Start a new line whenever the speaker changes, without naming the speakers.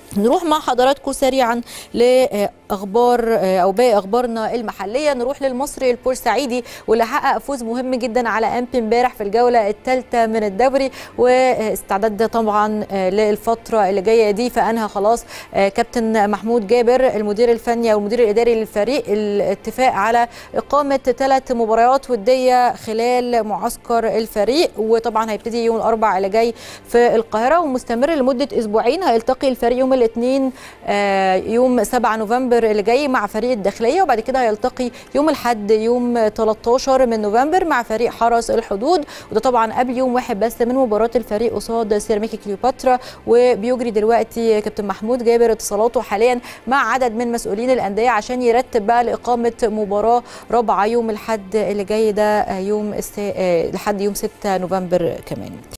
نروح مع حضراتكم سريعا لاخبار او باقي اخبارنا المحليه نروح للمصري البورسعيدي واللي حقق فوز مهم جدا على امبي امبارح في الجوله الثالثه من الدوري واستعداد طبعا للفتره اللي جايه دي فانهى خلاص كابتن محمود جابر المدير الفني او المدير الاداري للفريق الاتفاق على اقامه ثلاث مباريات وديه خلال معسكر الفريق وطبعا هيبتدي يوم الاربعاء اللي جاي في القاهره ومستمر لمده اسبوعين هيلتقي الفريق يوم الاثنين يوم 7 نوفمبر اللي جاي مع فريق الداخليه وبعد كده هيلتقي يوم الاحد يوم 13 من نوفمبر مع فريق حرس الحدود وده طبعا قبل يوم واحد بس من مباراه الفريق قصاد سيراميكا كليوباترا وبيجري دلوقتي كابتن محمود جابر اتصالاته حاليا مع عدد من مسؤولين الانديه عشان يرتب بقى لاقامه مباراه رابعه يوم الاحد اللي جاي ده يوم الس... لحد يوم 6 نوفمبر كمان